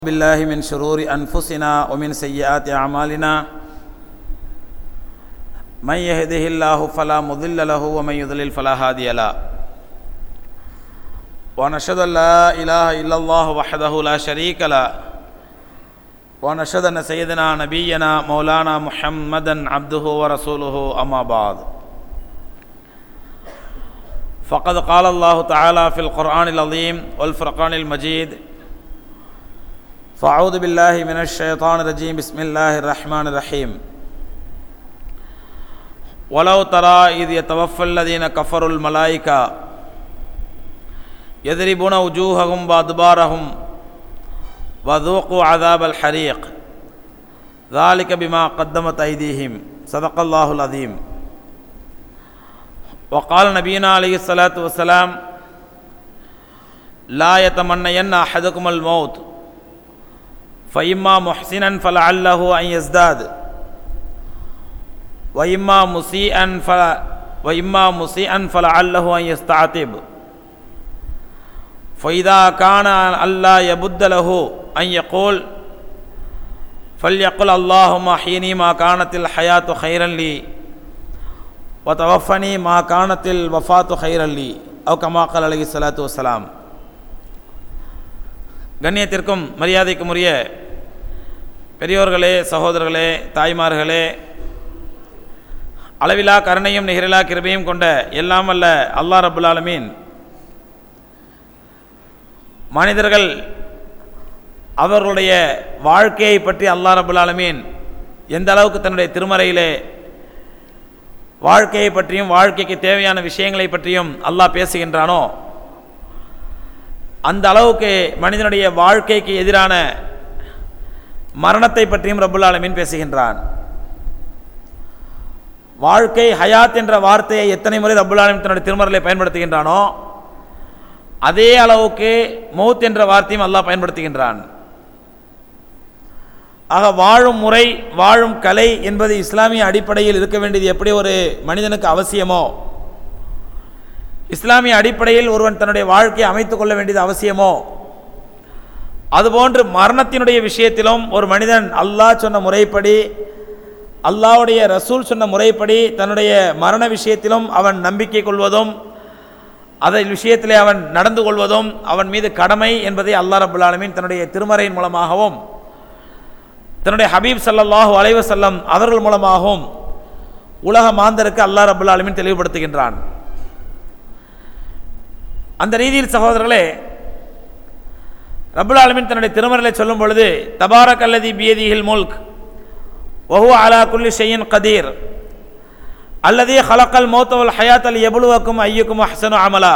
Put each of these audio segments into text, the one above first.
بالله من شرور أنفسنا ومن سيئات أعمالنا من يهده الله فلا مضل له ومن يضلل فلا هادي له ونشهد أن لا إله إلا الله وحده لا شريك له ونشهد أن سيدنا نبينا مولانا محمدا عبده ورسوله أما بعد فقد قال الله تعالى في القرآن العظيم والفرقان المجيد فأعوذ بالله من الشيطان الرجيم بسم الله الرحمن الرحيم ولو ترى إذ يتوفى الذين كفروا الملائكة يضربون وجوههم وأدبارهم وذوقوا عذاب الحريق ذلك بما قدمت أيديهم صدق الله العظيم وقال نبينا عليه الصلاة والسلام لا يتمنين أحدكم الموت فإما محسنا فلعله أن يزداد وإما مسيئا فل وإما مسيئا فلعله أن يستعتب فإذا كان ألا يبد له أن يقول فليقل اللهم أحيني ما كانت الحياة خيرا لي وتوفني ما كانت الوفاة خيرا لي أو كما قال عليه الصلاة والسلام கண்ணியத்திற்கும் மரியாதைக்கும் உரிய பெரியோர்களே சகோதரர்களே தாய்மார்களே அளவிலா கருணையும் நிகரிலா கிருபையும் கொண்ட எல்லாம் அல்ல அல்லா ரபுல் ஆலமீன் மனிதர்கள் அவர்களுடைய வாழ்க்கையை பற்றி அல்லா ரபுல் ஆலமீன் எந்த அளவுக்கு தன்னுடைய திருமறையிலே வாழ்க்கையை பற்றியும் வாழ்க்கைக்கு தேவையான விஷயங்களை பற்றியும் அல்லாஹ் பேசுகின்றானோ அந்த அளவுக்கு மனிதனுடைய வாழ்க்கைக்கு எதிரான மரணத்தை பற்றியும் ரபுல் ஆலமீன் பேசுகின்றான் வாழ்க்கை ஹயாத் என்ற வார்த்தையை எத்தனை முறை ரபுல் ஆலமின் தன்னுடைய திருமறையை பயன்படுத்துகின்றானோ அதே அளவுக்கு மௌத் என்ற வார்த்தையும் அல்லாஹ் பயன்படுத்துகின்றான் ஆக வாழும் முறை வாழும் கலை என்பது இஸ்லாமிய அடிப்படையில் இருக்க வேண்டியது எப்படி ஒரு மனிதனுக்கு அவசியமோ இஸ்லாமிய அடிப்படையில் ஒருவன் தன்னுடைய வாழ்க்கையை அமைத்துக் கொள்ள வேண்டியது அவசியமோ அதுபோன்று மரணத்தினுடைய விஷயத்திலும் ஒரு மனிதன் அல்லாஹ் சொன்ன முறைப்படி அல்லாவுடைய ரசூல் சொன்ன முறைப்படி தன்னுடைய மரண விஷயத்திலும் அவன் நம்பிக்கை கொள்வதும் அதை விஷயத்திலே அவன் நடந்து கொள்வதும் அவன் மீது கடமை என்பதை அல்லா ரபுல் ஆலமீன் தன்னுடைய திருமறையின் மூலமாகவும் தன்னுடைய ஹபீப் சல்லாஹூ அலைவசல்லம் அவர்கள் மூலமாகவும் உலக மாந்தருக்கு அல்லா ரபுல் ஆலமீன் தெளிவுபடுத்துகின்றான் அந்த ரீதியில் சகோதரர்களே ரபுல் ஆலமின் தன்னுடைய திருமறையில் சொல்லும் பொழுது தபாரக் அல்லதி பியதிஹில் முல்க் ஒஹு அலா குல்லி ஷெய்யின் கதீர் அல்லது ஹலக்கல் மௌத்தவல் ஹயாத் அல் எபுலுவக்கும் ஐயுக்கும் ஹசனு அமலா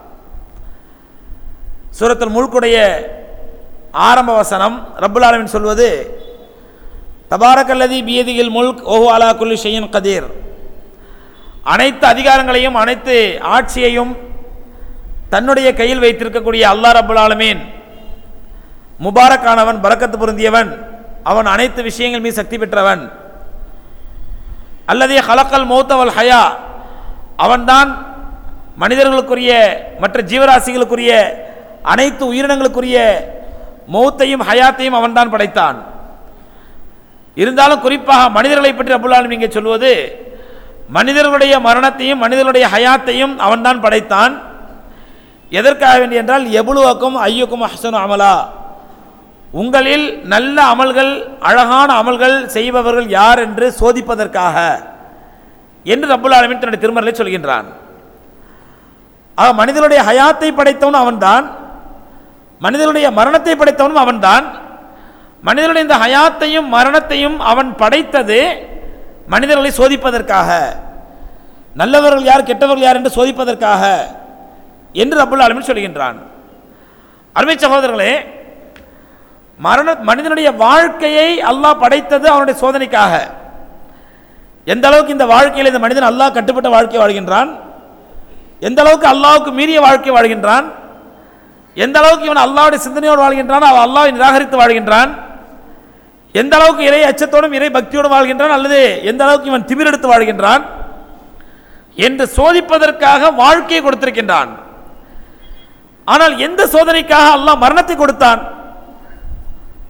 சூரத்தில் முழுக்குடைய ஆரம்ப வசனம் ரபுல் ஆலமின் சொல்வது தபாரக் அல்லதி பியதிகில் முல்க் ஒஹு அலா குல்லி ஷெய்யின் கதீர் அனைத்து அதிகாரங்களையும் அனைத்து ஆட்சியையும் தன்னுடைய கையில் வைத்திருக்கக்கூடிய அல்லா ரபுல் ஆலமீன் முபாரக்கானவன் பறக்கத்து பொருந்தியவன் அவன் அனைத்து விஷயங்கள் மீது சக்தி பெற்றவன் அல்லதே ஹலக்கல் மௌத்தவல் ஹயா அவன்தான் மனிதர்களுக்குரிய மற்ற ஜீவராசிகளுக்குரிய அனைத்து உயிரினங்களுக்குரிய மௌத்தையும் ஹயாத்தையும் அவன்தான் படைத்தான் இருந்தாலும் குறிப்பாக மனிதர்களை பற்றி அபுல்லாலும் இங்கே சொல்வது மனிதர்களுடைய மரணத்தையும் மனிதர்களுடைய ஹயாத்தையும் அவன்தான் படைத்தான் எதற்காக வேண்டி என்றால் எபுலுவக்கும் ஐயுக்கும் அஹ்சனு அமலா உங்களில் நல்ல அமல்கள் அழகான அமல்கள் செய்பவர்கள் யார் என்று சோதிப்பதற்காக என்று ரப்புல் ஆலமின் தன்னுடைய திருமறையை சொல்கின்றான் ஆக மனிதனுடைய ஹயாத்தை படைத்தவனும் அவன்தான் மனிதனுடைய மரணத்தை படைத்தவனும் அவன்தான் மனிதனுடைய இந்த ஹயாத்தையும் மரணத்தையும் அவன் படைத்தது மனிதர்களை சோதிப்பதற்காக நல்லவர்கள் யார் கெட்டவர்கள் யார் என்று சோதிப்பதற்காக என்று ரப்புல் ஆலமின் சொல்கின்றான் அருமை சகோதரர்களே மரண மனிதனுடைய வாழ்க்கையை அல்லாஹ் படைத்தது அவனுடைய சோதனைக்காக எந்த அளவுக்கு இந்த வாழ்க்கையில் இந்த மனிதன் அல்லாஹ் கட்டுப்பட்ட வாழ்க்கை வாழ்கின்றான் எந்த அளவுக்கு அல்லாவுக்கு மீறிய வாழ்க்கை வாழ்கின்றான் எந்த அளவுக்கு இவன் அல்லாவுடைய சிந்தனையோடு வாழ்கின்றான் அவன் அல்லாவை நிராகரித்து வாழ்கின்றான் எந்த அளவுக்கு இறை அச்சத்தோடும் இறை பக்தியோடும் வாழ்கின்றான் அல்லது எந்த அளவுக்கு இவன் திமிரெடுத்து வாழ்கின்றான் என்று சோதிப்பதற்காக வாழ்க்கையை கொடுத்திருக்கின்றான் ஆனால் எந்த சோதனைக்காக அல்லாஹ் மரணத்தை கொடுத்தான்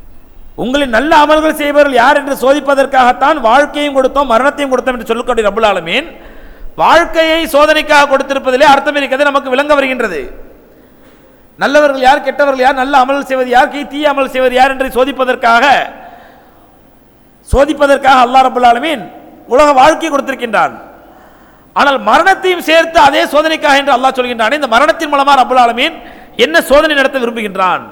உங்களின் நல்ல அமல்கள் செய்பவர்கள் யார் என்று சோதிப்பதற்காகத்தான் வாழ்க்கையும் கொடுத்தோம் மரணத்தையும் கொடுத்தோம் என்று சொல்லக்கூடிய ரபுல் ஆலமீன் வாழ்க்கையை சோதனைக்காக கொடுத்திருப்பதிலே அர்த்தம் இருக்கிறது நமக்கு விளங்க வருகின்றது நல்லவர்கள் யார் கெட்டவர்கள் யார் நல்ல அமல் செய்வது யார் கீ தீய அமல் செய்வது யார் என்று சோதிப்பதற்காக சோதிப்பதற்காக அல்லாஹ் ரபுல் ஆலமீன் உலக வாழ்க்கை கொடுத்திருக்கின்றான் ஆனால் மரணத்தையும் சேர்த்து அதே சோதனைக்காக என்று அல்லாஹ் சொல்கின்றான் இந்த மரணத்தின் மூலமா ரபுல் ஆலமீன் என்ன சோதனை நடத்த விரும்புகின்றான்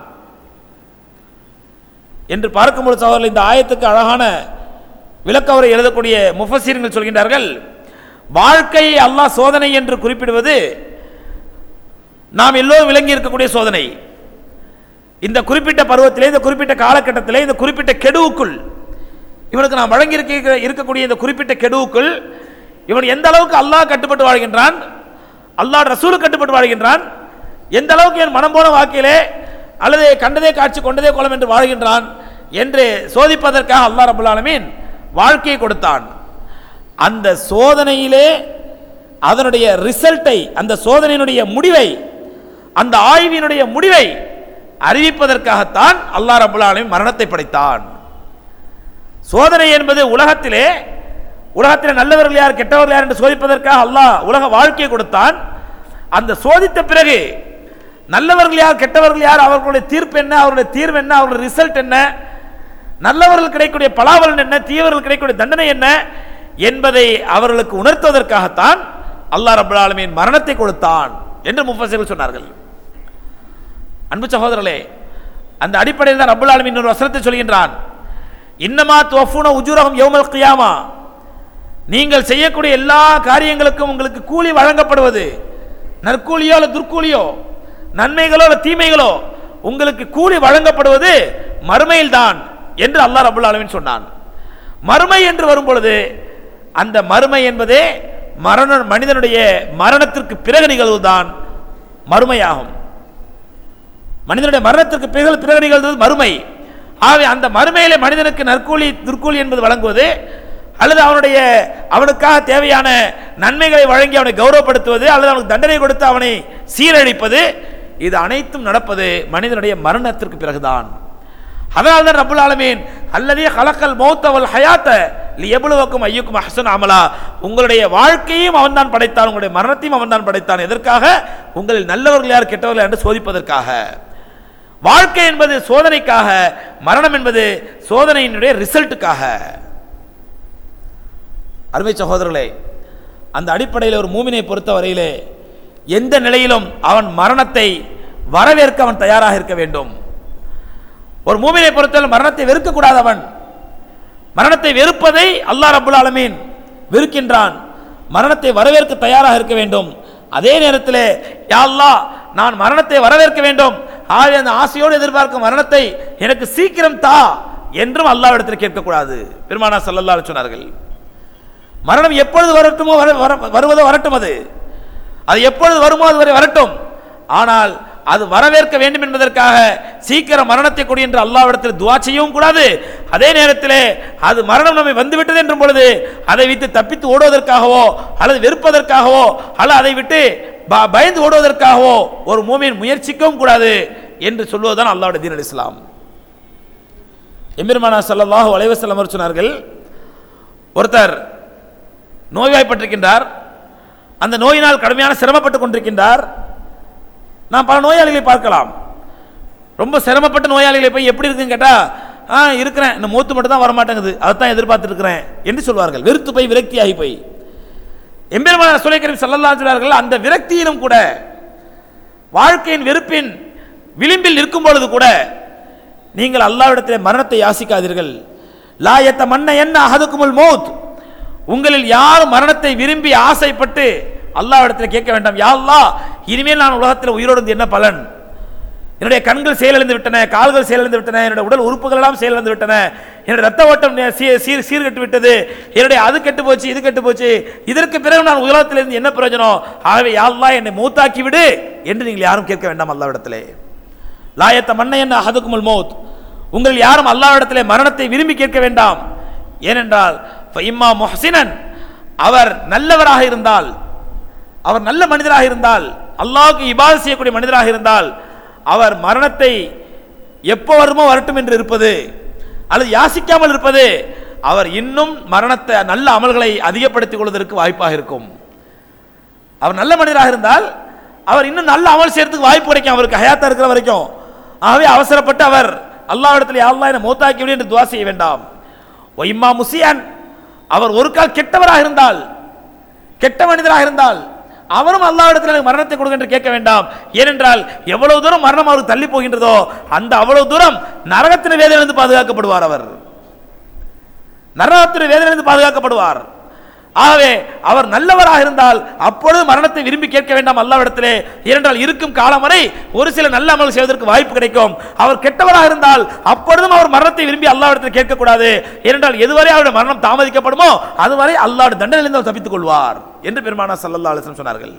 என்று பார்க்கும்போது சகோதரர்கள் இந்த ஆயத்துக்கு அழகான விளக்கவரை எழுதக்கூடிய முஃபசீர்கள் சொல்கின்றார்கள் வாழ்க்கையை அல்லாஹ் சோதனை என்று குறிப்பிடுவது நாம் எல்லோரும் விளங்கி இருக்கக்கூடிய சோதனை இந்த குறிப்பிட்ட பருவத்திலே இந்த குறிப்பிட்ட காலகட்டத்திலே இந்த குறிப்பிட்ட கெடுவுக்குள் இவனுக்கு நாம் வழங்கி இருக்க இருக்கக்கூடிய இந்த குறிப்பிட்ட கெடுவுக்குள் இவன் எந்த அளவுக்கு அல்லாஹ் கட்டுப்பட்டு வாழ்கின்றான் அல்லாஹ் ரசூலு கட்டுப்பட்டு வாழ்கின்றான் எந்த அளவுக்கு என் மனம் போன வாக்கிலே அல்லது கண்டதே காட்சி கொண்டதே கோலம் என்று வாழ்கின்றான் என்று சோதிப்பதற்காக அல்லாஹ் ரபுல் ஆலமீன் வாழ்க்கையை கொடுத்தான் அந்த சோதனையிலே அதனுடைய ரிசல்ட்டை அந்த சோதனையினுடைய முடிவை அந்த ஆய்வினுடைய முடிவை அறிவிப்பதற்காகத்தான் அல்லாஹ் ரபுல் ஆலமீன் மரணத்தை படைத்தான் சோதனை என்பது உலகத்திலே உலகத்திலே நல்லவர்கள் யார் கெட்டவர்கள் யார் என்று சோதிப்பதற்காக அல்லாஹ் உலக வாழ்க்கையை கொடுத்தான் அந்த சோதித்த பிறகு நல்லவர்கள் யார் கெட்டவர்கள் யார் அவர்களுடைய தீர்ப்பு என்ன அவருடைய தீர்வு என்ன அவருடைய ரிசல்ட் என்ன நல்லவர்கள் கிடைக்கக்கூடிய பலாபலன் என்ன தீவர்கள் கிடைக்கக்கூடிய தண்டனை என்ன என்பதை அவர்களுக்கு உணர்த்துவதற்காகத்தான் அல்லாஹ் ரபுல் ஆலமீன் மரணத்தை கொடுத்தான் என்று முஃபஸிர்கள் சொன்னார்கள் அன்பு சகோதரர்களே அந்த அடிப்படையில் தான் ரபுல் ஆலமீன் ஒரு வசனத்தை சொல்கின்றான் இன்னமா துவஃபுன உஜூரகம் யௌமல் கியாமா நீங்கள் செய்யக்கூடிய எல்லா காரியங்களுக்கும் உங்களுக்கு கூலி வழங்கப்படுவது நற்கூலியோ அல்ல துர்க்கூலியோ நன்மைகளோ அல்ல தீமைகளோ உங்களுக்கு கூலி வழங்கப்படுவது மறுமையில்தான் என்று அல்லாஹ் ரபுல் ஆலமீன் சொன்னான் மறுமை என்று வரும்பொழுது அந்த மறுமை என்பதே மரண மனிதனுடைய மரணத்திற்கு பிறகு நிகழ்வுதான் மறுமையாகும் மனிதனுடைய மரணத்திற்கு பிறகு பிறகு நிகழ்வது மறுமை ஆகவே அந்த மறுமையிலே மனிதனுக்கு நற்கூலி துர்க்கூலி என்பது வழங்குவது அல்லது அவனுடைய அவனுக்காக தேவையான நன்மைகளை வழங்கி அவனை கௌரவப்படுத்துவது அல்லது அவனுக்கு தண்டனை கொடுத்து அவனை சீரழிப்பது இது அனைத்தும் நடப்பது மனிதனுடைய மரணத்திற்கு பிறகுதான் அதனால தான் ரபுல் ஆலமீன் அல்லதே கலக்கல் மௌத்தவல் ஹயாத்த எவ்வளவுக்கும் ஐயுக்கும் அஹசன் அமலா உங்களுடைய வாழ்க்கையும் அவன்தான் படைத்தான் உங்களுடைய மரணத்தையும் அவன்தான் படைத்தான் எதற்காக உங்களில் நல்லவர்கள் யார் கெட்டவர்கள் என்று சோதிப்பதற்காக வாழ்க்கை என்பது சோதனைக்காக மரணம் என்பது சோதனையினுடைய ரிசல்ட்டுக்காக அருமை சகோதரர்களே அந்த அடிப்படையில் ஒரு மூமினை பொறுத்த வரையிலே எந்த நிலையிலும் அவன் மரணத்தை வரவேற்க அவன் தயாராக இருக்க வேண்டும் ஒரு மூமினை பொறுத்தவரை மரணத்தை வெறுக்கக்கூடாது அவன் மரணத்தை வெறுப்பதை அல்லாஹ் ரபுல் ஆலமீன் வெறுக்கின்றான் மரணத்தை வரவேற்க தயாராக இருக்க வேண்டும் அதே நேரத்தில் யா அல்லாஹ் நான் மரணத்தை வரவேற்க வேண்டும் ஆகவே அந்த ஆசையோடு எதிர்பார்க்கும் மரணத்தை எனக்கு சீக்கிரம் தா என்றும் அல்லாவிடத்தில் கேட்கக்கூடாது பெருமானா சல்லல்லா அலைஹி சொன்னார்கள் மரணம் எப்பொழுது வரட்டுமோ வர வர- வருவதோ வரட்டும் அது அது எப்பொழுது வருமோ அது வரை வரட்டும் ஆனால் அது வரவேற்க வேண்டும் என்பதற்காக சீக்கிரம் மரணத்தை கொடு என்று அல்லாவிடத்தில் துவா செய்யவும் கூடாது அதே நேரத்திலே அது மரணம் நம்மை வந்துவிட்டது என்றும் பொழுது அதை விட்டு தப்பித்து ஓடுவதற்காகவோ அல்லது வெறுப்பதற்காகவோ அல்லது அதை விட்டு ப- பயந்து ஓடுவதற்காகவோ ஒரு மூமின் முயற்சிக்கவும் கூடாது என்று சொல்வதுதான் அல்லாவுடைய தீன் அல் இஸ்லாம் எம்பெருமானா ஸல்லல்லாஹு அலைஹி வஸல்லம் அவர் சொன்னார்கள் ஒருத்தர் நோய்வாய்ப்பட்டிருக்கின்றார் அந்த நோயினால் கடுமையான சிரமப்பட்டு கொண்டிருக்கின்றார் நாம் பல நோயாளிகளை பார்க்கலாம் ரொம்ப சிரமப்பட்ட நோயாளிகளை போய் எப்படி இருக்குன்னு கேட்டால் ஆ இருக்கிறேன் இந்த மூத்து மட்டும் தான் வரமாட்டேங்குது அதைத்தான் எதிர்பார்த்துட்டு இருக்கிறேன் என்று சொல்வார்கள் வெறுத்து போய் விரக்தியாகி போய் எம்பெருமான சுலைக்கரின் சல்லல்லா சொல்வார்கள் அந்த விரக்தியிலும் கூட வாழ்க்கையின் வெறுப்பின் விளிம்பில் இருக்கும் பொழுது கூட நீங்கள் அல்லாவிடத்தில் மரணத்தை யாசிக்காதீர்கள் லாயத்த மன்ன என்ன அகதுக்குமுல் மௌத் உங்களில் யார் மரணத்தை விரும்பி ஆசைப்பட்டு அல்லாவிடத்தில் கேட்க வேண்டாம் யா அல்லாஹ் இனிமேல் நான் உலகத்தில் உயிரோடு இருந்து என்ன பலன் என்னுடைய கண்கள் செயலிழந்து விட்டன கால்கள் செயலிழந்து விட்டன என்னுடைய உடல் உறுப்புகள் எல்லாம் செயலிழந்து விட்டன என்னுடைய ரத்த ஓட்டம் நே- சீ- சீர் சீர்கெட்டு விட்டது என்னுடைய அது கெட்டு போச்சு இது கெட்டு போச்சு இதற்கு பிறகு நான் உலகத்தில் இருந்து என்ன பிரயோஜனம் ஆகவே யா அல்லாஹ் என்னை மூத்தாக்கி விடு என்று நீங்கள் யாரும் கேட்க வேண்டாம் அல்லாவிடத்திலே லாயத்த மன்ன என்ன அஹதுக்குமுல் மௌத் உங்கள் யாரும் அல்லாவிடத்திலே மரணத்தை விரும்பி கேட்க வேண்டாம் ஏனென்றால் இம்மா முஹசினன் அவர் நல்லவராக இருந்தால் அவர் நல்ல மனிதராக இருந்தால் அல்லாஹ்வுக்கு இபாதத் செய்யக்கூடிய மனிதராக இருந்தால் அவர் மரணத்தை எப்போ வருமோ வரட்டும் என்று இருப்பது அல்லது யாசிக்காமல் இருப்பது அவர் இன்னும் மரணத்தை நல்ல அமல்களை அதிகப்படுத்திக் கொள்வதற்கு வாய்ப்பாக இருக்கும் அவர் நல்ல மனிதராக இருந்தால் அவர் இன்னும் நல்ல அமல் செய்யறதுக்கு வாய்ப்பு கிடைக்கும் அவருக்கு ஹயாத்தா இருக்கிற வரைக்கும் ஆகவே அவசரப்பட்டு அவர் அல்லாஹ்விடத்தில் யா அல்லாஹ் என்னை மௌத்தாக்கி விடு என்று துவா செய்ய வேண்டாம் ஒய்மா முசியான் அவர் ஒரு கால் கெட்டவராக இருந்தால் கெட்ட மனிதராக இருந்தால் அவரும் அல்லாஹ்விடத்தில் எனக்கு மரணத்தை கொடுங்க என்று கேட்க வேண்டாம் ஏனென்றால் எவ்வளவு தூரம் மரணம் அவருக்கு தள்ளி போகின்றதோ அந்த அவ்வளவு தூரம் நரகத்தின் வேதனையிலிருந்து பாதுகாக்கப்படுவார் அவர் நரகத்தின் வேதனையிலிருந்து பாதுகாக்கப்படுவார் ஆகவே அவர் நல்லவராக இருந்தால் அப்பொழுது மரணத்தை விரும்பி கேட்க வேண்டாம் அல்லாவிடத்திலே ஏனென்றால் இருக்கும் காலம் வரை ஒரு சில நல்ல அமல் செய்வதற்கு வாய்ப்பு கிடைக்கும் அவர் கெட்டவராக இருந்தால் அப்பொழுதும் அவர் மரணத்தை விரும்பி அல்லாவிடத்தில் கேட்கக்கூடாது ஏனென்றால் எதுவரை அவருடைய மரணம் தாமதிக்கப்படுமோ அதுவரை அல்லாஹ்வுடைய தண்டனையிலிருந்து அவர் தப்பித்துக் கொள்வார் என்று பெருமானா சல்லல்லா அலிஸ்லம் சொன்னார்கள்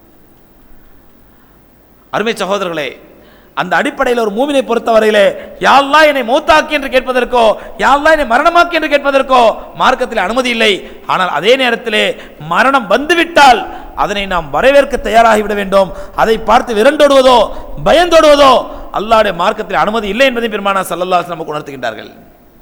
அருமை சகோதரர்களே அந்த அடிப்படையில் ஒரு மூமினை பொறுத்தவரையிலே யாழ்லா என்னை மௌத்தாக்கி என்று கேட்பதற்கோ யாழ்லா என்னை மரணமாக்கி என்று கேட்பதற்கோ மார்க்கத்தில் அனுமதி இல்லை ஆனால் அதே நேரத்திலே மரணம் வந்துவிட்டால் அதனை நாம் வரவேற்க தயாராகிவிட வேண்டும் அதை பார்த்து விரண்டோடுவதோ பயந்தோடுவதோ அல்லாஹ்வுடைய மார்க்கத்தில் அனுமதி இல்லை என்பதை பெருமானா சல்லல்லா அலிஸ்லாம் நமக்கு உணர்த்துகின்றார்கள்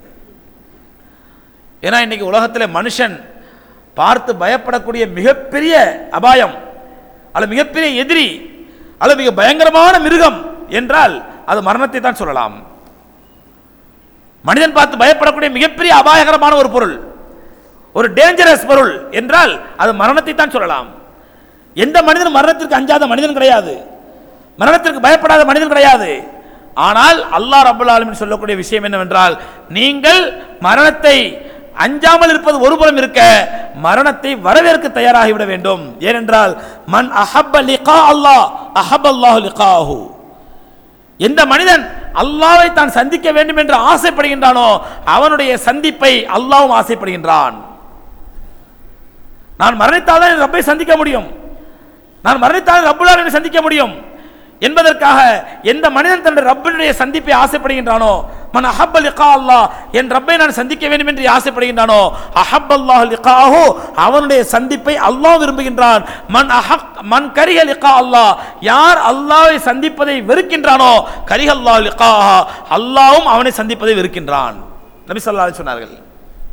ஏன்னா இன்னைக்கு உலகத்தில் மனுஷன் பார்த்து பயப்படக்கூடிய மிகப்பெரிய அபாயம் அல்லது மிகப்பெரிய எதிரி அல்லது மிக பயங்கரமான மிருகம் என்றால் அது மரணத்தை தான் சொல்லலாம் மனிதன் பார்த்து பயப்படக்கூடிய மிகப்பெரிய அபாயகரமான ஒரு பொருள் ஒரு டேஞ்சரஸ் பொருள் என்றால் அது மரணத்தை தான் சொல்லலாம் எந்த மனிதனும் மரணத்திற்கு அஞ்சாத மனிதன் கிடையாது மரணத்திற்கு பயப்படாத மனிதன் கிடையாது ஆனால் அல்லாஹ் ரபுல் ஆலமின் சொல்லக்கூடிய விஷயம் என்னவென்றால் நீங்கள் மரணத்தை அஞ்சாமல் இருப்பது ஒருபுறம் இருக்க மரணத்தை வரவேற்க தயாராகிவிட வேண்டும் ஏனென்றால் மன் அஹப்ப லிகா அல்லாஹ் அஹப் அல்லாஹு லிகாஹு எந்த மனிதன் அல்லாவை தான் சந்திக்க வேண்டும் என்று ஆசைப்படுகின்றானோ அவனுடைய சந்திப்பை அல்லாவும் ஆசைப்படுகின்றான் நான் மரணித்தால் தான் என் ரப்பை சந்திக்க முடியும் நான் மரணித்தால் ரப்புலாரை சந்திக்க முடியும் என்பதற்காக எந்த மனிதன் தன்னுடைய ரப்பினுடைய சந்திப்பை ஆசைப்படுகின்றானோ மன் அஹப்ப லிகா அல்லாஹ் என் ரப்பை நான் சந்திக்க வேண்டும் என்று ஆசைப்படுகின்றானோ அஹப் அல்லாஹ் லிகாஹு அவனுடைய சந்திப்பை அல்லாஹ் விரும்புகின்றான் மன் அஹக் மன் கரிஹ லிகா அல்லாஹ் யார் அல்லாஹ்வை சந்திப்பதை வெறுக்கின்றானோ கரிஹ அல்லாஹ் லிகாஹா அல்லாஹ்வும் அவனை சந்திப்பதை வெறுக்கின்றான் நபி ஸல்லல்லாஹு அலைஹி வஸல்லம் சொன்னார்கள்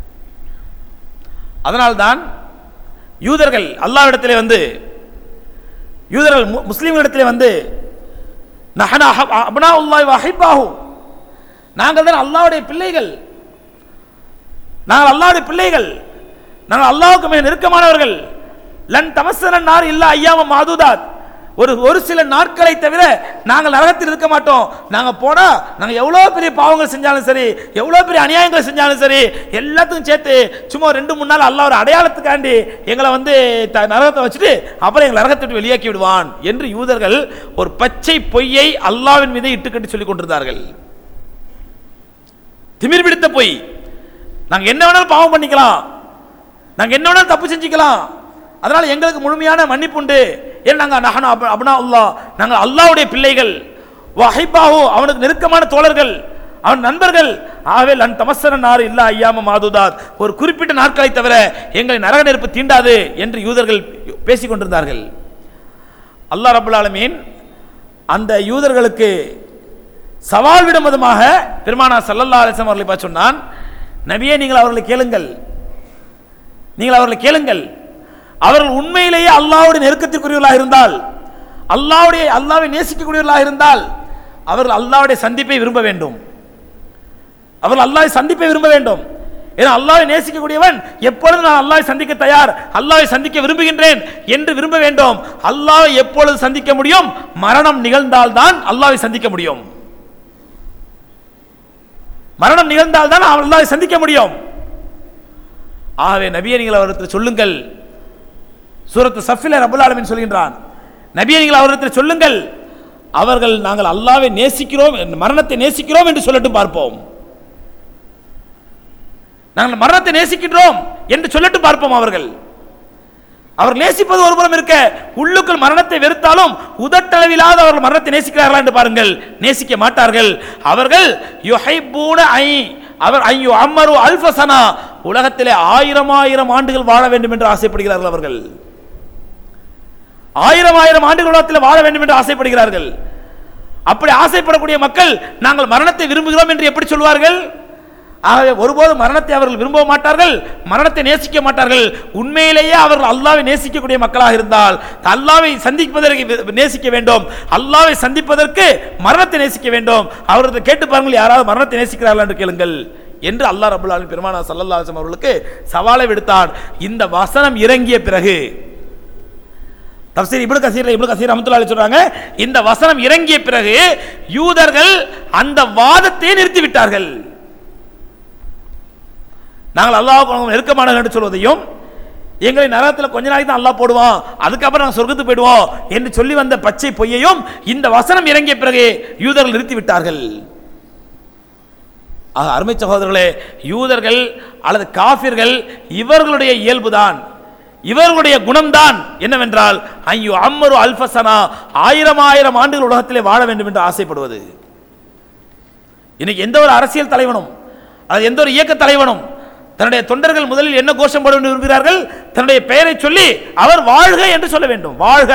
அதனால்தான் யூதர்கள் அல்லாஹ்விடத்திலே வந்து யூதர்கள் மு- முஸ்லிம்களிடத்திலே வந்து நஹனா அப்னா உல்லாஹி வஹிப்பாஹு நாங்கள் தான் அல்லாஹ்வுடைய பிள்ளைகள் நாங்கள் அல்லாஹ்வுடைய பிள்ளைகள் நாங்கள் அல்லாஹ்வுக்கு மிக நெருக்கமானவர்கள் லன் தமசன நார் இல்லா ஐயாம மாதுதாத் ஒரு ஒரு சில நாட்களை தவிர நாங்கள் நரகத்தில் இருக்க மாட்டோம் நாங்க போனா நாங்க எவ்வளவு பெரிய பாவங்கள் செஞ்சாலும் சரி எவ்வளவு பெரிய அநியாயங்களை செஞ்சாலும் சரி எல்லாத்துக்கும் சேர்த்து சும்மா ஒரு ரெண்டு மூணு நாள் அல்லாஹ் ஒரு அடையாளத்துக்காண்டி எங்களை வந்து த- நரகத்தை வச்சுட்டு அப்புறம் எங்களை நரகத்தை விட்டு வெளியாக்கி விடுவான் என்று யூதர்கள் ஒரு பச்சை பொய்யை அல்லாஹ்வின் மீது இட்டுக்கட்டி சொல்லிக் கொண்டிருந்தார்கள் திமிர் பிடித்த பொய் நாங்க என்ன வேணாலும் பாவம் பண்ணிக்கலாம் நாங்க என்ன வேணாலும் தப்பு செஞ்சுக்கலாம் அதனால எங்களுக்கு முழுமையான மன்னிப்பு உண்டு ஏன் நாங்க நஹனு அப் அப்னா அல்லாஹ் நாங்கள் அல்லாஹ்வுடைய பிள்ளைகள் வஹிபாஹு அவனுக்கு நெருக்கமான தோழர்கள் அவன் நண்பர்கள் ஆகவே லன் தமசன நார் இல்லா ஐயாம மாதுதாத் ஒரு குறிப்பிட்ட நாட்களை தவிர எங்களை நரக நெருப்பு தீண்டாது என்று யூதர்கள் பேசிக் கொண்டிருந்தார்கள் அல்லாஹ் ரபுல் ஆலமீன் அந்த யூதர்களுக்கு சவால் விடும் விதமாக பெருமானா சல்லல்லா அலிஸ்லாம் அவர்களை பார்த்து சொன்னான் நபியே நீங்கள் அவர்களை கேளுங்கள் நீங்கள் அவர்களை கேளுங்கள் அவர்கள் உண்மையிலேயே அல்லாஹ்வுடைய நெருக்கத்திற்குரியவர்களாக இருந்தால் அல்லாஹ்வுடைய அல்லாஹ்வை நேசிக்கக்கூடியவர்களாக இருந்தால் அவர்கள் அல்லாஹ்வுடைய சந்திப்பை விரும்ப வேண்டும் அவர்கள் அல்லாஹ்வை சந்திப்பை விரும்ப வேண்டும் ஏன்னா அல்லாஹ்வை நேசிக்கக்கூடியவன் எப்பொழுது நான் அல்லாஹ்வை சந்திக்க தயார் அல்லாஹ்வை சந்திக்க விரும்புகின்றேன் என்று விரும்ப வேண்டும் அல்லாஹ்வை எப்பொழுது சந்திக்க முடியும் மரணம் நிகழ்ந்தால்தான் அல்லாஹ்வை சந்திக்க முடியும் மரணம் நிகழ்ந்தால்தான் அவன் அல்லாஹ்வை சந்திக்க முடியும் ஆகவே நபியை நீங்கள் அவரிடத்தில் சொல்லுங்கள் சூரத்து சஃபில ரபுல் ஆலமீன் சொல்கின்றான் நபியை நீங்கள் அவரிடத்தில் சொல்லுங்கள் அவர்கள் நாங்கள் அல்லாஹ்வை நேசிக்கிறோம் மரணத்தை நேசிக்கிறோம் என்று சொல்லட்டும் பார்ப்போம் நாங்கள் மரணத்தை நேசிக்கின்றோம் என்று சொல்லட்டும் பார்ப்போம் அவர்கள் அவர் நேசிப்பது ஒருபுறம் இருக்க உள்ளுக்குள் மரணத்தை வெறுத்தாலும் உதட்டளவிலாத அவர்கள் மரணத்தை நேசிக்கிறார்களா என்று பாருங்கள் நேசிக்க மாட்டார்கள் அவர்கள் யுஹைபூன ஐ அவர் ஐயோ அம்மரு அல்ஃபசனா உலகத்திலே ஆயிரம் ஆயிரம் ஆண்டுகள் வாழ வேண்டும் என்று ஆசைப்படுகிறார்கள் அவர்கள் ஆயிரம் ஆயிரம் ஆண்டுகள் உலகத்தில் வாழ வேண்டும் என்று ஆசைப்படுகிறார்கள் அப்படி ஆசைப்படக்கூடிய மக்கள் நாங்கள் மரணத்தை விரும்புகிறோம் என்று எப்படி சொல்வார்கள் ஆகவே ஒருபோதும் மரணத்தை அவர்கள் விரும்ப மாட்டார்கள் மரணத்தை நேசிக்க மாட்டார்கள் உண்மையிலேயே அவர்கள் அல்லாவை நேசிக்கக்கூடிய மக்களாக இருந்தால் அல்லாவை சந்திப்பதற்கு நேசிக்க வேண்டும் அல்லாவை சந்திப்பதற்கு மரணத்தை நேசிக்க வேண்டும் அவர்கள் கேட்டு பாருங்கள் யாராவது மரணத்தை நேசிக்கிறார்கள் என்று கேளுங்கள் என்று அல்லாஹ் ரபுல் ஆலமீன் பெருமானா சல்லல்லாஹு அலைஹி வஸல்லம் அவர்களுக்கு சவாலை விடுத்தான் இந்த வசனம் இறங்கிய பிறகு தப்சீர் இப்னு கசீர் இப்னு கசீர் ரஹ்மத்துல்லாஹி சொல்றாங்க இந்த வசனம் இறங்கிய பிறகு யூதர்கள் அந்த வாதத்தை நிறுத்தி விட்டார்கள் நாங்கள் அல்லாஹ் நெருக்கமானவர்கள் என்று சொல்வதையும் எங்களை நரகத்தில் கொஞ்ச நாளைக்கு தான் அல்லாஹ் போடுவான் அதுக்கப்புறம் நாங்கள் சொர்க்கத்துக்கு போயிடுவோம் என்று சொல்லி வந்த பச்சை பொய்யையும் இந்த வசனம் இறங்கிய பிறகு யூதர்கள் நிறுத்தி விட்டார்கள் ஆக, அருமை சகோதரர்களே யூதர்கள் அல்லது காஃபிர்கள் இவர்களுடைய இயல்புதான் இவர்களுடைய குணம்தான் என்னவென்றால் ஐயோ அம்மரு அல்ஃபசனா ஆயிரம் ஆயிரம் ஆண்டுகள் உலகத்திலே வாழ வேண்டும் என்று ஆசைப்படுவது இன்னைக்கு எந்த ஒரு அரசியல் தலைவனும் அது எந்த ஒரு இயக்க தலைவனும் தன்னுடைய தொண்டர்கள் முதலில் என்ன கோஷம் போட வேண்டும் விரும்புகிறார்கள் தன்னுடைய பெயரை சொல்லி அவர் வாழ்க என்று சொல்ல வேண்டும் வாழ்க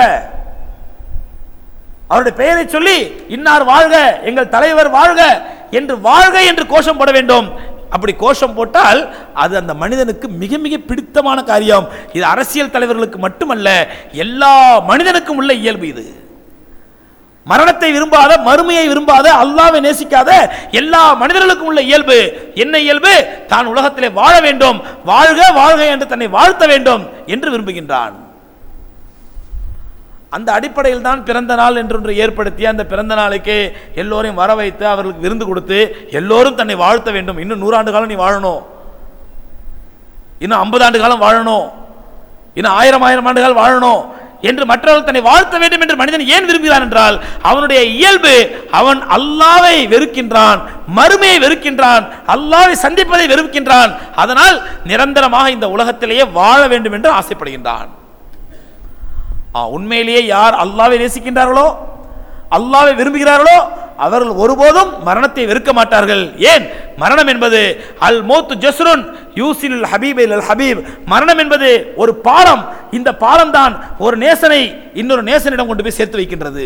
அவருடைய பெயரை சொல்லி இன்னார் வாழ்க எங்கள் தலைவர் வாழ்க என்று வாழ்க என்று கோஷம் போட வேண்டும் அப்படி கோஷம் போட்டால் அது அந்த மனிதனுக்கு மிக மிக பிடித்தமான காரியம் இது அரசியல் தலைவர்களுக்கு மட்டுமல்ல எல்லா மனிதனுக்கும் உள்ள இயல்பு இது மரணத்தை விரும்பாத மறுமையை விரும்பாத அல்லாவை நேசிக்காத எல்லா மனிதர்களுக்கும் உள்ள இயல்பு என்ன இயல்பு தான் உலகத்திலே வாழ வேண்டும் வாழ்க வாழ்க என்று தன்னை வாழ்த்த வேண்டும் என்று விரும்புகின்றான் அந்த அடிப்படையில் தான் பிறந்த நாள் என்றொன்று ஏற்படுத்தி அந்த பிறந்த நாளைக்கு எல்லோரையும் வர வைத்து அவர்களுக்கு விருந்து கொடுத்து எல்லோரும் தன்னை வாழ்த்த வேண்டும் இன்னும் நூறாண்டு காலம் நீ வாழணும் இன்னும் ஐம்பது ஆண்டு காலம் வாழணும் இன்னும் ஆயிரம் ஆயிரம் ஆண்டுகள் வாழணும் என்று மற்றவர்கள் தன்னை வாழ்த்த வேண்டும் என்று மனிதன் ஏன் விரும்புகிறான் என்றால் அவனுடைய இயல்பு அவன் அல்லாவை வெறுக்கின்றான் மறுமையை வெறுக்கின்றான் அல்லாவை சந்திப்பதை வெறுக்கின்றான் அதனால் நிரந்தரமாக இந்த உலகத்திலேயே வாழ வேண்டும் என்று ஆசைப்படுகின்றான் ஆ, உண்மையிலேயே யார் அல்லாவை நேசிக்கின்றார்களோ அல்லாவை விரும்புகிறார்களோ அவர்கள் ஒருபோதும் மரணத்தை வெறுக்க மாட்டார்கள் ஏன் மரணம் என்பது அல் மோத்து ஜஸ்ருன் யூசில் ஹபீப் அல் ஹபீப் மரணம் என்பது ஒரு பாலம் இந்த பாலம் தான் ஒரு நேசனை இன்னொரு நேசனிடம் கொண்டு போய் சேர்த்து வைக்கின்றது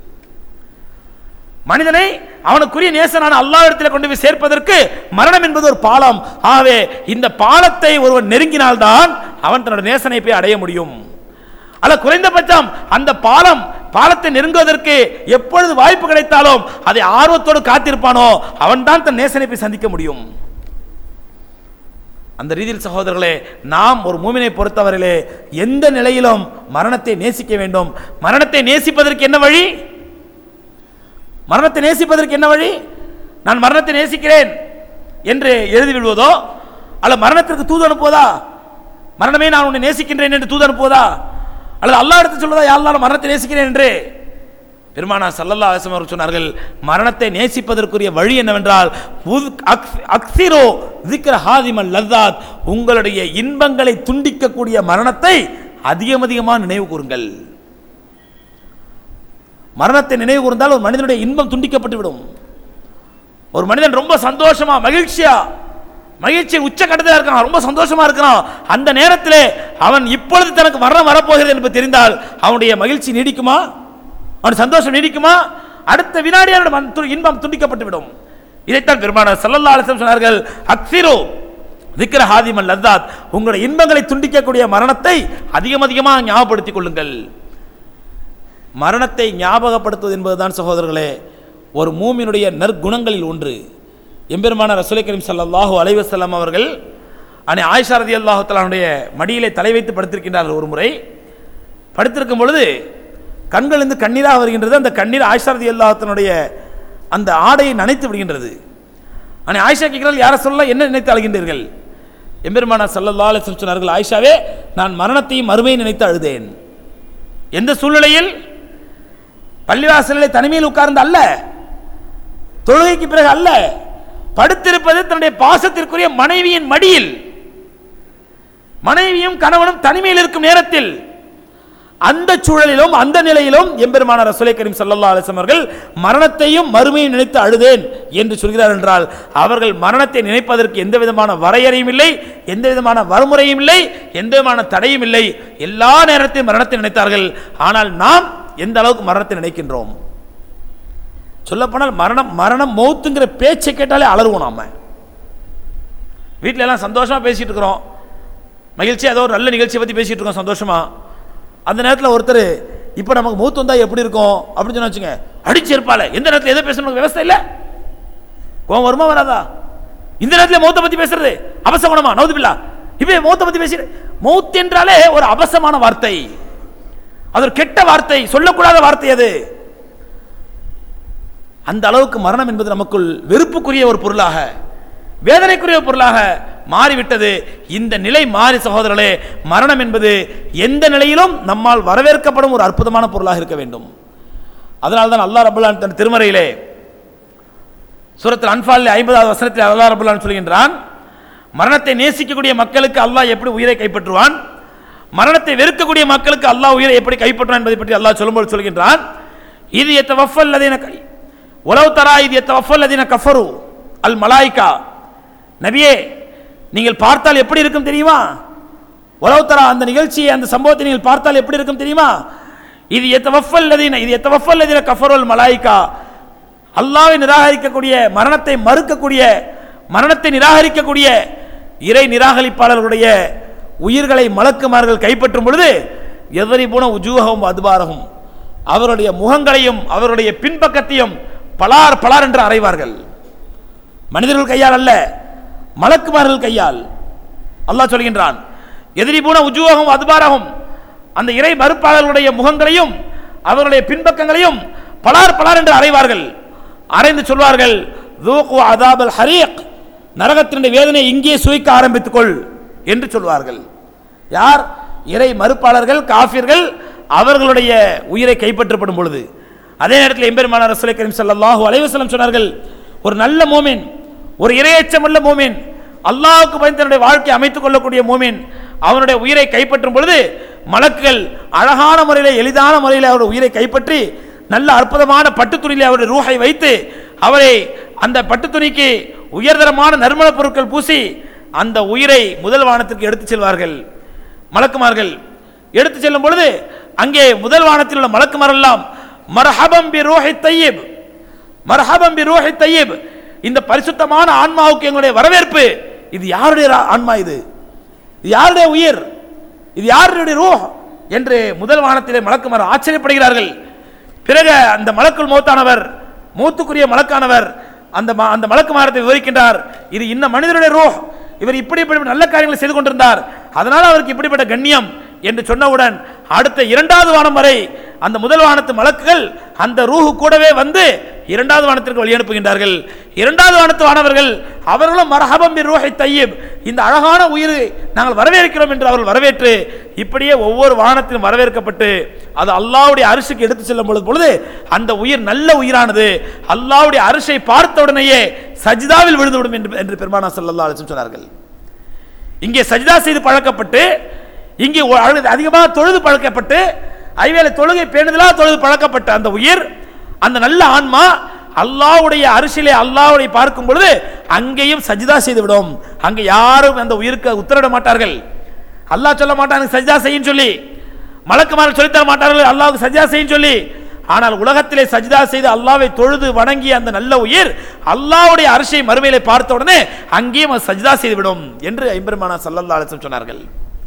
மனிதனை அவனுக்குரிய நேசனான அல்லாஹ்விடத்தில் கொண்டு போய் சேர்ப்பதற்கு மரணம் என்பது ஒரு பாலம் ஆகவே இந்த பாலத்தை ஒருவன் நெருங்கினால்தான் அவன் தன்னோட நேசனை போய் அடைய முடியும் அல்ல குறைந்தபட்சம் அந்த பாலம் பாலத்தை நெருங்குவதற்கு எப்பொழுது வாய்ப்பு கிடைத்தாலும் அதை ஆர்வத்தோடு காத்திருப்பானோ அவன்தான் தன் நேசனை போய் சந்திக்க முடியும் அந்த ரீதியில் சகோதரர்களே நாம் ஒரு மூமினை பொறுத்தவரையிலே எந்த நிலையிலும் மரணத்தை நேசிக்க வேண்டும் மரணத்தை நேசிப்பதற்கு என்ன வழி மரணத்தை நேசிப்பதற்கு என்ன வழி நான் மரணத்தை நேசிக்கிறேன் என்று எழுதி விடுவதோ அல்ல மரணத்திற்கு தூது அனுப்புவதா மரணமே நான் உன்னை நேசிக்கின்றேன் என்று தூது அனுப்புவதா அல்லது அல்லாஹ் எடுத்து சொல்வதா யாரெல்லாம் நான் மரணத்தை நேசிக்கிறேன் என்று பெருமானா சல்லல்லா அலிஸ்லாம் அவர்கள் சொன்னார்கள் மரணத்தை நேசிப்பதற்குரிய வழி என்னவென்றால் உத்- அக்- அக்ஸிரோ திக்ர ஹாதிமல் லத்தாத் உங்களுடைய இன்பங்களை துண்டிக்கக்கூடிய மரணத்தை அதிகம் அதிகமாக நினைவு கூறுங்கள் மரணத்தை நினைவு கூர்ந்தால் ஒரு மனிதனுடைய இன்பம் துண்டிக்கப்பட்டு விடும் ஒரு மனிதன் ரொம்ப சந்தோஷமா மகிழ்ச்சியா மகிழ்ச்சி உச்சக்கட்டத்தில் இருக்கான் ரொம்ப சந்தோஷமா இருக்கிறான் அந்த நேரத்திலே அவன் இப்பொழுது தனக்கு மரணம் வரப்போகிறது என்பது தெரிந்தால் அவனுடைய மகிழ்ச்சி நீடிக்குமா அவன் சந்தோஷம் நீடிக்குமா அடுத்த வினாடி அவனுடைய மன- து- இன்பம் துண்டிக்கப்பட்டு விடும் இதைத்தான் பெருமானார் ஸல்லல்லாஹு அலைஹி வஸல்லம் சொன்னார்கள் அக்ஸிரு திக்ர ஹாதிமல் லத்தாத் உங்களுடைய இன்பங்களை துண்டிக்கக்கூடிய மரணத்தை அதிகம் அதிகமாக ஞாபகப்படுத்திக் கொள்ளுங்கள் மரணத்தை ஞாபகப்படுத்துவது என்பதுதான் சகோதரர்களே ஒரு மூமினுடைய நற்குணங்களில் ஒன்று எம்பெருமான ரசூலை கரீம் ஸல்லல்லாஹு அலைஹி வஸல்லம் அவர்கள் அன்னை ஆயிஷா ரதியல்லாஹு தஆலாவுடைய மடியிலே தலை வைத்து படுத்திருக்கின்றார்கள் ஒரு முறை படுத்திருக்கும் பொழுது கண்களிலிருந்து கண்ணீராக வருகின்றது அந்த கண்ணீர் ஆயிஷா ரதியல்லாஹுடைய அந்த ஆடையை நனைத்து விடுகின்றது அன்னை ஆயிஷா கேட்கிறார்கள் யாரை சொல்ல என்ன நினைத்து அழுகின்றீர்கள் எம்பெருமானா ஸல்லல்லாஹு அலைஹி வஸல்லம் சொன்னார்கள் ஆயிஷாவே நான் மரணத்தையும் மறுமையை நினைத்து அழுதேன் எந்த சூழ்நிலையில் பள்ளிவாசலிலே தனிமையில் உட்கார்ந்து அல்ல தொழுகைக்கு பிறகு அல்ல படுத்திருப்பது தன்னுடைய பாசத்திற்குரிய மனைவியின் மடியில் மனைவியும் கணவனும் தனிமையில் இருக்கும் நேரத்தில் அந்த சூழலிலும் அந்த நிலையிலும் எம்பெருமான ரசூலை கரீம் ஸல்லல்லாஹு அலைஹி வஸல்லம் அவர்கள் மரணத்தையும் மறுமையும் நினைத்து அழுதேன் என்று சொல்கிறார் என்றால் அவர்கள் மரணத்தை நினைப்பதற்கு எந்த விதமான வரையறையும் இல்லை எந்த விதமான வறுமுறையும் இல்லை எந்த விதமான தடையும் இல்லை எல்லா நேரத்தையும் மரணத்தை நினைத்தார்கள் ஆனால் நாம் எந்த அளவுக்கு மரணத்தை நினைக்கின்றோம் சொல்லப்போனால் மரணம் மரணம் மௌத்துங்கிற பேச்சை கேட்டாலே அலறுவோம் நாம வீட்டில எல்லாம் சந்தோஷமாக பேசிகிட்டு இருக்கிறோம் மகிழ்ச்சி ஏதோ ஒரு நல்ல நிகழ்ச்சியை பற்றி பேசிகிட்டு இருக்கோம் சந்தோஷமாக அந்த நேரத்தில் ஒருத்தர் இப்போ நமக்கு மூத்து வந்தால் எப்படி இருக்கும் அப்படின்னு சொன்னா வச்சுங்க அடிச்சு இருப்பாள் எந்த நேரத்தில் எதை பேசணும் விவசாயம் இல்லை கோவம் வருமா வராதா இந்த நேரத்தில் மௌத்தை பற்றி பேசுறது அபசகுணமா நவுதுபில்லா இப்போ மௌத்தை பற்றி பேசி மௌத் என்றாலே ஒரு அபசமான வார்த்தை அது ஒரு கெட்ட வார்த்தை சொல்லக்கூடாத வார்த்தை அது அந்த அளவுக்கு மரணம் என்பது நமக்குள் வெறுப்புக்குரிய ஒரு பொருளாக வேதனைக்குரிய ஒரு பொருளாக மாறிவிட்டது இந்த நிலை மாறி சகோதரர்களே மரணம் என்பது எந்த நிலையிலும் நம்மால் வரவேற்கப்படும் ஒரு அற்புதமான பொருளாக இருக்க வேண்டும் அதனால்தான் தான் அல்லாஹ் ரபுல்லான் தன் திருமறையிலே சூரத்தில் அன்பாலில் ஐம்பதாவது வசனத்தில் அல்லாஹ் ரபுல்லான் சொல்கின்றான் மரணத்தை நேசிக்கக்கூடிய மக்களுக்கு அல்லாஹ் எப்படி உயிரை கைப்பற்றுவான் மரணத்தை வெறுக்கக்கூடிய மக்களுக்கு அல்லாஹ் உயிரை எப்படி கைப்பற்றுவான் என்பதை பற்றி அல்லாஹ் சொல்லும்போது சொல்கின்றான் இது எத்த வஃபல் அதீன உலவு தரா இது எத்த வஃபல் அதீன கஃபரு அல் மலாய்கா நபியே நீங்கள் பார்த்தால் எப்படி இருக்கும் தெரியுமா உலவு தரா அந்த நிகழ்ச்சியை அந்த சம்பவத்தை நீங்கள் பார்த்தால் எப்படி இருக்கும் தெரியுமா இது எத்த வஃபல் அதீன இது எத்த வஃபல் அதீன கஃபரு அல் மலாய்கா அல்லாவை நிராகரிக்கக்கூடிய மரணத்தை மறுக்கக்கூடிய மரணத்தை நிராகரிக்கக்கூடிய இறை நிராகரிப்பாளர்களுடைய உயிர்களை மலக்குமார்கள் கைப்பற்றும் பொழுது எதிரி போன உஜூகவும் அதுபாரகும் அவருடைய முகங்களையும் அவருடைய பின்பக்கத்தையும் பலார் பலார் என்று அறைவார்கள் மனிதர்கள் கையால் அல்ல மலக்குமார்கள் கையால் அல்லாஹ் சொல்கின்றான் எதிரி போன உஜூகம் அதுபாரகும் அந்த இறை மறுப்பாளர்களுடைய முகங்களையும் அவருடைய பின்பக்கங்களையும் பலார் பலார் என்று அறைவார்கள் அறைந்து சொல்வார்கள் தூக்கு அதாபல் ஹரீக் நரகத்தினுடைய வேதனை இங்கே சுவைக்க ஆரம்பித்துக் கொள் என்று சொல்வார்கள் யார் இறை மறுப்பாளர்கள் காஃபிர்கள் அவர்களுடைய உயிரை கைப்பற்றப்படும் பொழுது அதே நேரத்தில் எம்பெருமான ரசூலை கரீம் ஸல்லல்லாஹு அலைஹி வஸல்லம் சொன்னார்கள் ஒரு நல்ல மூமின் ஒரு இரையச்சமுள்ள மூமின் அல்லாஹ்வுக்கு பயந்து தன்னுடைய வாழ்க்கையை அமைத்துக் கொள்ளக்கூடிய மூமின் அவனுடைய உயிரை கைப்பற்றும் பொழுது மலக்குகள் அழகான முறையில் எளிதான முறையில் அவருடைய உயிரை கைப்பற்றி நல்ல அற்புதமான பட்டுத்துணியிலே அவருடைய ரூஹை வைத்து அவரை அந்த பட்டுத்துணிக்கு உயர்தரமான நறுமண பொருட்கள் பூசி அந்த உயிரை முதல் வானத்திற்கு எடுத்துச் செல்வார்கள் மலக்குமார்கள் எடுத்து செல்லும் பொழுது அங்கே முதல் வானத்தில் உள்ள மலக்குமார் எல்லாம் மர்ஹபம் பி ரூஹி தையிப் மர்ஹபம் பி ரூஹி தையிப் இந்த பரிசுத்தமான ஆன்மாவுக்கு எங்களுடைய வரவேற்பு இது யாருடைய ரா- ஆன்மா இது இது யாருடைய உயிர் இது யாருடைய ரூஹ் என்று முதல் வானத்திலே மலக்குமார் ஆச்சரியப்படுகிறார்கள் பிறகு அந்த மலக்குள் மூத்தானவர் மூத்துக்குரிய மலக்கானவர் அந்த ம- அந்த மலக்குமாரத்தை விவரிக்கின்றார் இது இன்ன மனிதனுடைய ரூஹ் இவர் இப்படி இப்படி நல்ல காரியங்களை செய்து கொண்டிருந்தார் அதனால் அவருக்கு இப்படிப்பட்ட கண்ணியம் என்று சொன்னவுடன் அடுத்த இரண்டாவது வானம் வரை அந்த முதல் வானத்து மலக்குகள் அந்த ரூஹு கூடவே வந்து இரண்டாவது வானத்திற்கு வழி அனுப்புகின்றார்கள் இரண்டாவது வானத்து வானவர்கள் அவர்களும் மரஹபம் பி ரூஹை தையிப் இந்த அழகான உயிரை நாங்கள் வரவேற்கிறோம் என்று அவர்கள் வரவேற்று இப்படியே ஒவ்வொரு வானத்திலும் வரவேற்கப்பட்டு அது அல்லாஹ்வுடைய அரிசிக்கு எடுத்து செல்லும் பொழுது பொழுது அந்த உயிர் நல்ல உயிரானது அல்லாஹ்வுடைய அரிசை பார்த்த உடனேயே சஜிதாவில் விழுந்துவிடும் என்று என்று பெருமானா ஸல்லல்லாஹு அலைஹி வஸல்லம் சொன்னார்கள் இங்கே சஜிதா செய்து பழக்கப்பட்டு இங்கே ஒ- அழு- அதிகமாக தொழுது பழக்கப்பட்டு ஐவேளை தொழுகை பேணுதலாக தொழுது பழக்கப்பட்ட அந்த உயிர் அந்த நல்ல ஆன்மா அல்லாஹ்வுடைய அரிசிலே அல்லாஹ்வுடைய பார்க்கும் பொழுது அங்கேயும் சஜிதா செய்து விடும் அங்கே யாரும் அந்த உயிருக்கு உத்தரவிட மாட்டார்கள் அல்லாஹ் சொல்ல மாட்டாங்க சஜிதா செய்யும் சொல்லி மலக்குமார்கள் சொல்லித்தர மாட்டார்கள் அல்லாஹ்வுக்கு சஜிதா செய்யும் சொல்லி ஆனால் உலகத்திலே சஜிதா செய்து அல்லாஹ்வை தொழுது வணங்கிய அந்த நல்ல உயிர் அல்லாஹ்வுடைய அரிசியை மறுமையிலே பார்த்த உடனே அங்கேயும் அது சஜிதா செய்துவிடும் என்று ஐம்பெருமானா சல்லல்லா அலிசம் சொன்னார்கள்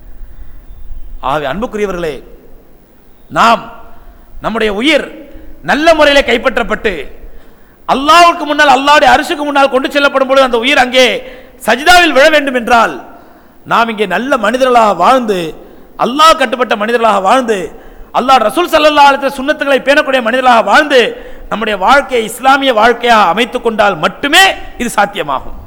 ஆகவே அன்புக்குரியவர்களே நாம் நம்முடைய உயிர் நல்ல முறையிலே கைப்பற்றப்பட்டு அல்லாஹ்வுக்கு முன்னால் அல்லாஹ்வுடைய அரிசுக்கு முன்னால் கொண்டு செல்லப்படும் பொழுது அந்த உயிர் அங்கே சஜிதாவில் விழ வேண்டும் என்றால் நாம் இங்கே நல்ல மனிதர்களாக வாழ்ந்து அல்லாஹ் கட்டுப்பட்ட மனிதர்களாக வாழ்ந்து அல்லாஹ் ரசூல் ஸல்லல்லாஹு அலைஹி வஸல்லம் சுன்னத்துகளை பேணக்கூடிய மனிதர்களாக வாழ்ந்து நம்முடைய வாழ்க்கையை இஸ்லாமிய வாழ்க்கையாக அமைத்துக் கொண்டால் மட்டுமே இது சாத்தியமாகும்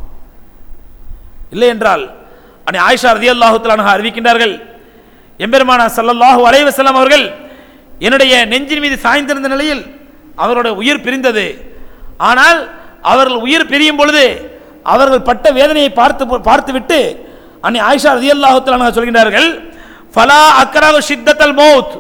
இல்லை என்றால் அன்னை ஆயிஷா ரதியல்லாஹு தஆலா அறிவிக்கின்றார்கள் எம்பெருமானா ஸல்லல்லாஹு அலைஹி வஸல்லம் அவர்கள் என்னுடைய நெஞ்சின் மீது சாய்ந்திருந்த நிலையில் அவருடைய உயிர் பிரிந்தது ஆனால் அவர்கள் உயிர் பிரியும் பொழுது அவர்கள் பட்ட வேதனையை பார்த்து பார்த்துவிட்டு அன்னை ஆயிஷா ரதியல்லாஹு தஆலா சொல்கின்றார்கள் ஃபலா அக்ரஹு ஷித்தத்தல் மௌத்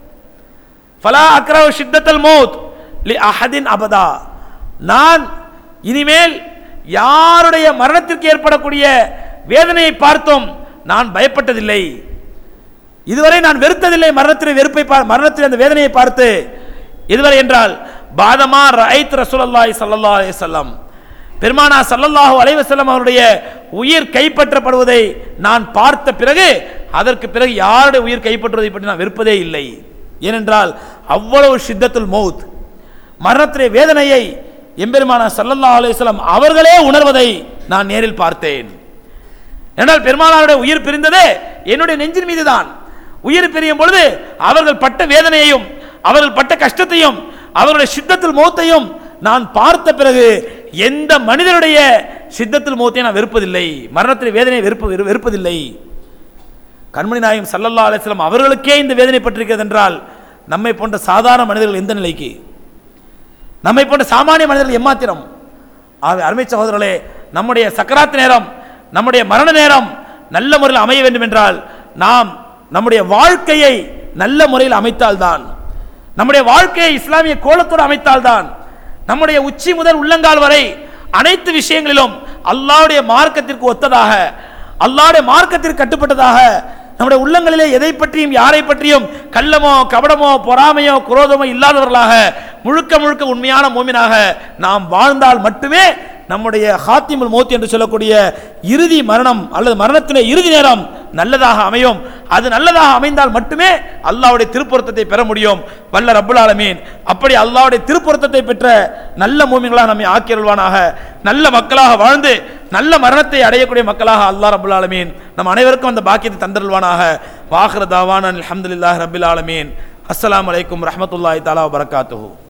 ஃபலா அக்ரஹு ஷித்தத்தல் மௌத் லி அஹதின் அபதா நான் இனிமேல் யாருடைய மரணத்திற்கு ஏற்படக்கூடிய வேதனையை பார்த்தும் நான் பயப்பட்டதில்லை இதுவரை நான் வெறுத்ததில்லை மரணத்தின் வெறுப்பை பா- மரணத்தின் அந்த வேதனையை பார்த்து இதுவரை என்றால் பாதமா ரைத் ரசூலுல்லாஹி ஸல்லல்லாஹு அலைஹி வஸல்லம் பெருமானா ஸல்லல்லாஹு அலைஹி வஸல்லம் அவருடைய உயிர் கைப்பற்றப்படுவதை நான் பார்த்த பிறகு அதற்கு பிறகு யாருடைய உயிர் கைப்பற்றுவதை பற்றி நான் வெறுப்பதே இல்லை ஏனென்றால் அவ்வளவு ஷித்தத்துல் மௌத் மரணத்திலே வேதனையை எம்பெருமானா ஸல்லல்லாஹு அலைஹி வஸல்லம் அவர்களே உணர்வதை நான் நேரில் பார்த்தேன் என்றால் பெருமானாருடைய உயிர் பிரிந்ததே என்னுடைய நெஞ்சின் மீதுதான் உயிர் பிரியும் பொழுது அவர்கள் பட்ட வேதனையையும் அவர்கள் பட்ட கஷ்டத்தையும் அவருடைய சித்தத்தில் மௌத்தையும் நான் பார்த்த பிறகு எந்த மனிதனுடைய சித்தத்தில் மௌத்தையும் நான் வெறுப்பதில்லை மரணத்தில் வேதனையை வெறுப்பு வெறு- வெறுப்பதில்லை கண்மணி நாயகம் சல்லல்லா அலிஸ்லாம் அவர்களுக்கே இந்த வேதனை பட்டிருக்கிறது என்றால் நம்மை போன்ற சாதாரண மனிதர்கள் எந்த நிலைக்கு நம்மை போன்ற சாமானிய மனிதர்கள் எம்மாத்திரம் ஆகவே அருமை சகோதரர்களே நம்முடைய சக்கராத் நேரம் நம்முடைய மரண நேரம் நல்ல முறையில் அமைய வேண்டும் என்றால் நாம் நம்முடைய வாழ்க்கையை நல்ல முறையில் அமைத்தால்தான் நம்முடைய வாழ்க்கையை இஸ்லாமிய கோலத்தோடு அமைத்தால்தான் நம்முடைய உச்சி முதல் உள்ளங்கால் வரை அனைத்து விஷயங்களிலும் அல்லாஹ்வுடைய மார்க்கத்திற்கு ஒத்ததாக அல்லாஹ்வுடைய மார்க்கத்திற்கு கட்டுப்பட்டதாக நம்முடைய உள்ளங்களிலே எதை பற்றியும் யாரை பற்றியும் கள்ளமோ கபடமோ பொறாமையோ குரோதமோ இல்லாதவர்களாக முழுக்க முழுக்க உண்மையான மூமினாக நாம் வாழ்ந்தால் மட்டுமே நம்முடைய ஹாத்திமுல் மௌத் என்று சொல்லக்கூடிய இறுதி மரணம் அல்லது மரணத்திலே இறுதி நேரம் நல்லதாக அமையும் அது நல்லதாக அமைந்தால் மட்டுமே அல்லாஹ்வுடைய திருப்பொருத்தத்தை பெற முடியும் வல்ல ரப்புல் ஆலமீன் அப்படி அல்லாஹ்வுடைய திருப்பொருத்தத்தை பெற்ற நல்ல மூமின்களாக நம்மை ஆக்கியருள்வானாக நல்ல மக்களாக வாழ்ந்து நல்ல மரணத்தை அடையக்கூடிய மக்களாக அல்லாஹ் ரப்புல் ஆலமீன் நம் அனைவருக்கும் அந்த பாக்கியத்தை தந்தருள்வானாக வாஹிர தாவான் அல்ஹம்துலில்லாஹி ரப்பில் ஆலமீன் அஸ்ஸலாமு அலைக்கும் ரஹ்மத்துல்லாஹி தஆலா வபரகாத்துஹு